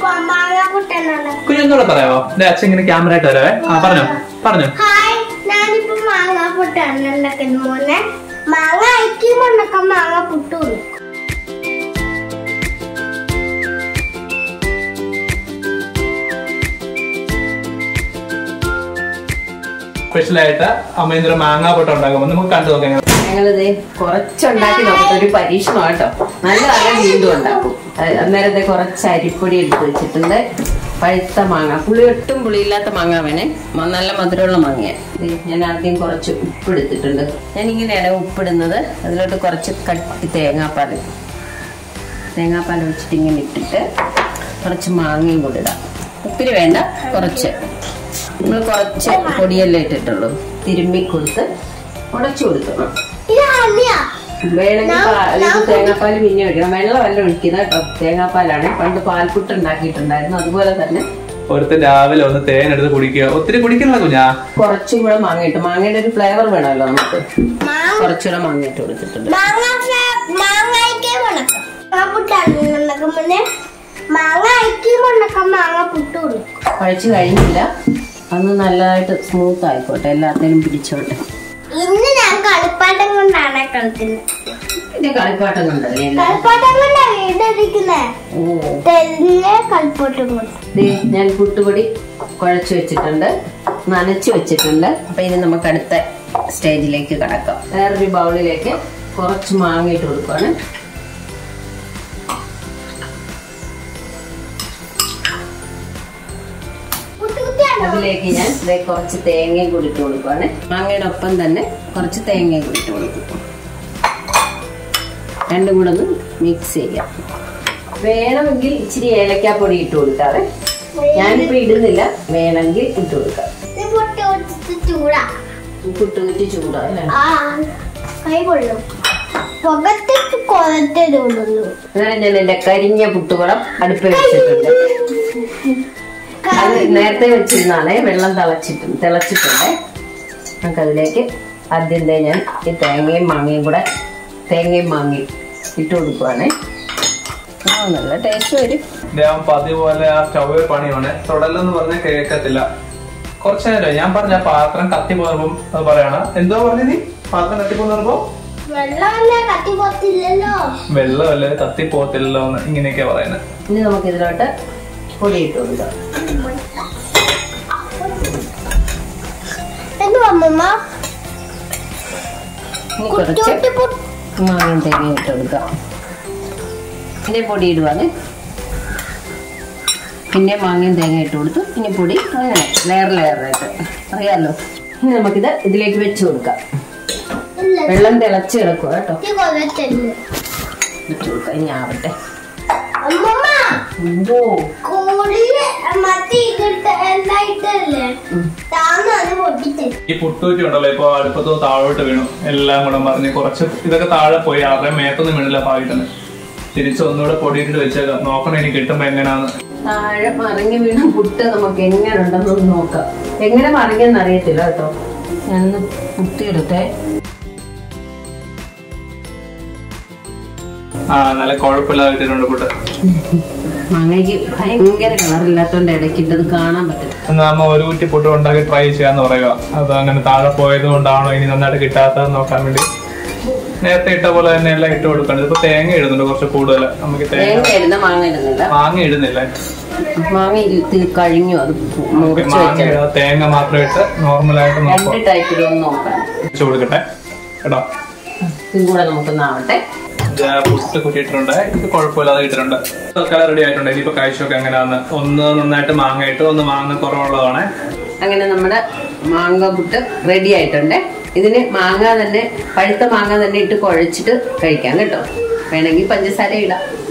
മാങ്ങ പുട്ടാണ് കുഞ്ഞൊന്നുകൂടെ പറയാമോ എന്റെ അച്ഛൻ ഇങ്ങനെ ക്യാമറ ആയിട്ട് വരാവേ ആ പറഞ്ഞോ പറഞ്ഞോ ഹായ് ഞാനിപ്പോ മാങ്ങ പുട്ടാണ് ഉണ്ടാക്കുന്നത് മോനെ മാങ്ങ അയക്കുമ്പോ ഉണ്ടാക്കാൻ മാങ്ങ പുട്ടു സ്പെഷ്യൽ ആയിട്ട് അമ്മ ഇന്നൊരു മാങ്ങാ പൊട്ട ഉണ്ടാക്കുമ്പോൾ നമുക്ക് കണ്ടു നോക്കാം എങ്ങനെ. ഞങ്ങളിത് കുറച്ചുണ്ടാക്കി നോക്കട്ടെ ഒരു പരീക്ഷണം കേട്ടോ നല്ലതാണ് വീണ്ടും ഉണ്ടാക്കും അത് അന്നേരത്തെ കുറച്ച് അരിപ്പൊടി എടുത്ത് വെച്ചിട്ടുണ്ട് പഴുത്ത മാങ്ങ പുളി ഒട്ടും പുളിയില്ലാത്ത മാങ്ങ വേണേ മ- നല്ല മധുരമുള്ള മാങ്ങ ഞാൻ ആദ്യം കുറച്ച് ഉപ്പ് എടുത്തിട്ടുണ്ട് ഞാൻ ഇങ്ങനെയാണ് ഉപ്പിടുന്നത് അതിലോട്ട് കുറച്ച് കട്ടി തേങ്ങാപ്പാൽ തേങ്ങാപ്പാൽ വെച്ചിട്ട് ഇങ്ങനെ ഇട്ടിട്ട് കുറച്ച് മാങ്ങയും കൂടി ഇടാം ഒത്തിരി വേണ്ട കുറച്ച് നമ്മൾ കുറച്ച് പൊടിയെല്ലാം ഇട്ടിട്ടുള്ളൂ തിരുമ്മി കൊടുത്ത് ഉടച്ചു കൊടുക്കണം ഇത് ഹണിയാ വേണമെങ്കിൽ പാ- ഇത് തേങ്ങാപ്പാൽ പിന്നെ ഒഴിക്കണം വെള്ളമല്ല ഒഴിക്കുന്നത് കേട്ടോ തേങ്ങാപ്പാലാണ് പണ്ട് പാൽപുട്ട് ഉണ്ടാക്കിയിട്ടുണ്ടായിരുന്നു അതുപോലെ തന്നെ ഒരുത്തൻ രാവിലെ ഒന്ന് തേൻ എടുത്ത് കുടിക്കുക ഒത്തിരി കുടിക്കണില്ല കുഞ്ഞാ കുറച്ചും കൂടെ മാങ്ങയിട്ട് മാങ്ങയുടെ ഒരു ഫ്ലേവർ വേണമല്ലോ നമുക്ക് മാങ്ങ കുറച്ചുകൂടെ മാങ്ങയിട്ട് കൊടുത്തിട്ടുണ്ട് മാങ്ങ മാങ്ങ അയക്കുമ്പോ ഉണ്ടാക്കാം മാങ്ങ പുട്ടാണ് ഉണ്ടാക്കുമ്പോഴേ മാങ്ങ അയക്കുമ്പോ ഉണ്ടാക്കാൻ മാങ്ങ പുട്ടു കഴിച്ചു കഴിഞ്ഞില്ല അന്ന് നല്ലതായിട്ട് സ്മൂത്ത് ആയിക്കോട്ടെ എല്ലാത്തിനും പിടിച്ചോട്ടെ ഇന്ന് ഞാൻ കളിപ്പാട്ടം കൊണ്ടാണ് കളിക്കുന്നത് പിന്നെ കളിപ്പാട്ടം കണ്ടല്ലേ എല്ലാം? കളിപ്പാട്ടം കൊണ്ടാ വീട്ടിരിക്കുന്നേ ഓ തെളിഞ്ഞ കളിപ്പാട്ടം കൊണ്ട് ദേ, ഞാൻ പുട്ടുപൊടി കുഴച്ച് വെച്ചിട്ടുണ്ട് നനച്ച് വെച്ചിട്ടുണ്ട് അപ്പൊ ഇനി നമുക്ക് അടുത്ത സ്റ്റേജിലേക്ക് കടക്കാം വേറൊരു ബൗളിലേക്ക് കുറച്ച് മാങ്ങ ഇട്ട് കൊടുക്കുവാണ് കുട്ടി കുട്ടിയാണോ അതിലേക്ക് ഞാൻ ദേ കുറച്ച് തേങ്ങയും കൂടി ഇട്ട് കൊടുക്കുവാണ് മാങ്ങയുടെ ഒപ്പം തന്നെ കുറച്ച് തേങ്ങയും കൂടി ഇട്ട് കൊടുക്കും രണ്ടും കൂടെ ഒന്ന് മിക്സ് ചെയ്യാം വേണമെങ്കിൽ ഇച്ചിരി ഏലക്കാപ്പൊടി ഇട്ട് കൊടുക്കാവേ ഞാനിപ്പോ ഇടുന്നില്ല വേണമെങ്കിൽ ഇട്ട് കൊടുക്കാം ഇത് പൊട്ടി ഒട്ടിച്ച് ചൂടാ പുട്ടുകുറ്റി ചൂടാല്ലേ ആ കൈ കൊള്ളും പുകത്തിട്ട് കൊലത്തെ തോന്നുന്നു അന്നേരം ഞാൻ എന്റെ കരിഞ്ഞ പുട്ടുകുളം അടുപ്പിൽ വെച്ചിട്ടുണ്ട് അത് നേരത്തെ വെച്ചിരുന്നാണേ വെള്ളം തിളച്ചിട്ടുണ്ട് തിളച്ചിട്ടുണ്ട് നമുക്ക് അതിലേക്ക് ആദ്യം ദേ ഞാൻ ഈ തേങ്ങയും മാങ്ങയും കൂടെ തേങ്ങയും മാങ്ങയും ഇട്ട് കൊടുക്കുവാണേ ആ നല്ല ടേസ്റ്റ് വരും ഞാൻ പതിവ് പോലെ ആ സ്റ്റൗവിൽ പണിയാണ് തുടലെന്ന് പറഞ്ഞാൽ കേൾക്കത്തില്ല കുറച്ചു നേരം ഞാൻ പറഞ്ഞ ആ പാത്രം കത്തി പോകുമ്പം അത് പറയണ എന്തോ പറഞ്ഞു നീ പാത്രം കത്തി പോകുമ്പോ വെള്ളമല്ലേ കത്തി പോത്തില്ലല്ലോ വെള്ളമല്ലേ കത്തി പോകത്തില്ലല്ലോ എന്ന് ഇങ്ങനെയൊക്കെയാ പറയുന്നത് ഇനി നമുക്ക് ഇതിലോട്ട് പൊടി ഇട്ട് കൊടുക്കാം എന്ന് അമ്മമ്മ ഇനി കുറച്ച് കുട്ടിയോട്ടി പൊട്ടി മാങ്ങയും തേങ്ങയും ഇട്ട് കൊടുക്കാം പിന്നെ പൊടി ഇടുവാണ് പിന്നെ മാങ്ങയും തേങ്ങ ഇട്ട് കൊടുത്തു ഇനി പൊടി അങ്ങനെ ലെയർ ലെയറായിട്ട് അറിയാലോ ഇനി നമുക്കിത് ഇതിലേക്ക് വെച്ച് കൊടുക്കാം ഇല്ല വെള്ളം തിളച്ച് കിടക്കുക കേട്ടോ കത്തി കൊലത്തല്ലേ വെച്ച് കൊടുക്കാം ഇനി ആവട്ടെ അമ്മമ്മ എന്തോ കോഴിയെ മത്തി ഇട്ടിട്ട് എന്തായിട്ടല്ലേ താന്ന് അത് പൊട്ടിത്തരും ഈ പുട്ടൂറ്റി ഉണ്ടല്ലോ ഇപ്പൊ അടുപ്പത്ത് താഴോട്ട് വീണു എല്ലാം കൂടെ മറിഞ്ഞ് കുറച്ച് ഇതൊക്കെ താഴെ പോയി ആരുടെ മേത്തൊന്നും വീണില്ല പാകിട്ടന് തിരിച്ച് ഒന്നുകൂടെ പൊടിയിട്ട് വെച്ചേക്കാം നോക്കണം ഇനി കിട്ടുമ്പോ എങ്ങനെയാന്ന് താഴെ മറിഞ്ഞു വീണ പുട്ട് നമുക്ക് എങ്ങനെ ഉണ്ടെന്ന് നോക്കാം എങ്ങനെ മറിഞ്ഞെന്ന് അറിയത്തില്ല കേട്ടോ ഞാനൊന്ന് കുത്തിയെടുത്തേ ആ നല്ല കുഴപ്പമില്ലാതെ കിട്ടിയിട്ടുണ്ട് പുട്ട് മാങ്ങയ്ക്ക് ഭയങ്കര കളറില്ലാത്തോണ്ട് ഇടയ്ക്കിട്ടത് കാണാൻ പറ്റും എന്നാ അമ്മ ഒരു കുറ്റി പുട്ട് ഉണ്ടാക്കി ട്രൈ ചെയ്യാന്ന് പറയുക അത് അങ്ങനെ താഴെ പോയത് കൊണ്ടാണോ ഇനി നന്നായിട്ട് കിട്ടാത്തത് നോക്കാൻ വേണ്ടി നേരത്തെ ഇട്ട പോലെ തന്നെ എല്ലാം ഇട്ട് കൊടുക്കണം ഇതിപ്പോ തേങ്ങ ഇടുന്നുണ്ട് കുറച്ച് കൂടുതൽ നമുക്ക് തേങ്ങ തേങ്ങ ഇടുന്ന മാങ്ങ ഇടുന്നില്ല മാങ്ങ ഇടുന്നില്ല മാങ്ങ ഇത് കഴിഞ്ഞു അത് നമുക്ക് മുറിച്ച് മാങ്ങ വെച്ചത് ഇടാതെ തേങ്ങ മാത്രം ഇട്ട് നോർമലായിട്ട് രണ്ട് നോക്കാം ടൈപ്പിലൊന്നും നോക്കാം വെച്ച് കൊടുക്കട്ടെ കേട്ടോ ഇതും കൂടെ നമുക്കൊന്നാവട്ടെ ഇത് പുട്ട് കുറ്റിയിട്ടുണ്ട് ഇത് കുഴപ്പമില്ലാതെ ഇട്ടിട്ടുണ്ട് തൽക്കാലം റെഡി ആയിട്ടുണ്ട് ഇനിയിപ്പോ കാഴ്ചയൊക്കെ എങ്ങനെയാന്ന് ഒന്ന് നന്നായിട്ട് മാങ്ങ ഇട്ട് ഒന്ന് മാങ്ങ കുറവുള്ളതാണ് അങ്ങനെ നമ്മുടെ മാങ്ങ പുട്ട് റെഡി ആയിട്ടുണ്ട് ഇതിന് മാങ്ങ തന്നെ പഴുത്ത മാങ്ങ തന്നെ ഇട്ട് കുഴച്ചിട്ട് കഴിക്കാം കേട്ടോ വേണമെങ്കിൽ പഞ്ചസാര ഇടാം